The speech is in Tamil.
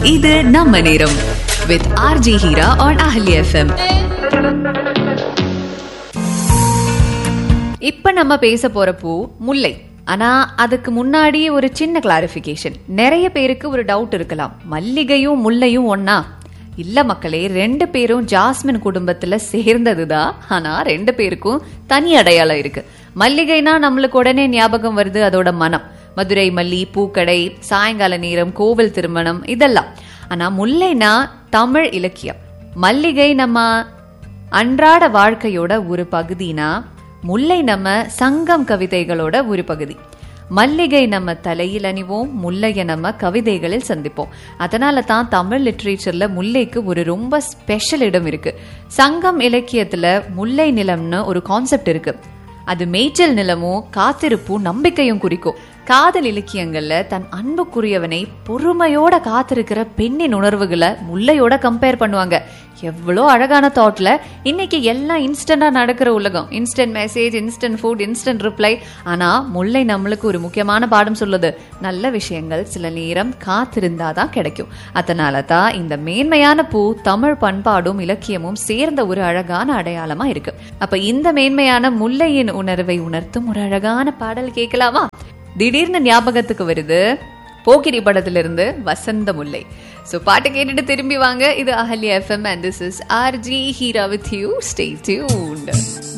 இது நம்ம நேரம் with R J Heera on Ahalya FM இப்ப நம்ம பேச போற பூ முல்லை ஆனா அதுக்கு முன்னாடி ஒரு சின்ன கிளாரிபிகேஷன் நிறைய பேருக்கு ஒரு டவுட் இருக்கலாம் மல்லிகையும் முல்லையும் ஒன்னா இல்ல மக்களே ரெண்டு பேரும் ஜாஸ்மின் குடும்பத்துல சேர்ந்ததுதான் ஆனா ரெண்டு பேருக்கும் தனி அடையாளம் இருக்கு மல்லிகைனா நம்மளுக்கு உடனே ஞாபகம் வருது அதோட மனம் மதுரை மல்லி பூக்கடை சாயங்கால நேரம் கோவில் திருமணம் இதெல்லாம் ஆனா முல்லைனா தமிழ் இலக்கியம் மல்லிகை நம்ம அன்றாட வாழ்க்கையோட ஒரு பகுதினா முல்லை நம்ம சங்கம் கவிதைகளோட ஒரு பகுதி மல்லிகை நம்ம தலையில் அணிவோம் முல்லையை நம்ம கவிதைகளில் சந்திப்போம் அதனால தான் தமிழ் லிட்ரேச்சர்ல முல்லைக்கு ஒரு ரொம்ப ஸ்பெஷல் இடம் இருக்கு சங்கம் இலக்கியத்துல முல்லை நிலம்னு ஒரு கான்செப்ட் இருக்கு அது மேய்ச்சல் நிலமும் காத்திருப்பும் நம்பிக்கையும் குறிக்கும் காதல் இலக்கியங்கள்ல தன் அன்புக்குரியவனை பொறுமையோட காத்திருக்கிற பெண்ணின் உணர்வுகளை முல்லையோட கம்பேர் பண்ணுவாங்க எவ்வளோ அழகான தாட்ல இன்னைக்கு எல்லாம் இன்ஸ்டண்டா நடக்கிற உலகம் instant message instant food instant reply ஆனா முல்லை நம்மளுக்கு ஒரு முக்கியமான பாடம் சொல்லுது நல்ல விஷயங்கள் சில நேரம் காத்திருந்தாதான் கிடைக்கும் அதனால தான் இந்த மேன்மையான பூ தமிழ் பண்பாடும் இலக்கியமும் சேர்ந்த ஒரு அழகான அடையாளமா இருக்கு அப்ப இந்த மேன்மையான முல்லையின் உணர்வை உணர்த்தும் ஒரு அழகான பாடல் கேட்கலாமா திடீர்னு ஞாபகத்துக்கு வருது போக்கிரி படத்துல இருந்து வசந்த முல்லை சோ பாட்டு கேட்டுட்டு திரும்பி வாங்க இது Ahalya FM and this is R J Heera with you stay tuned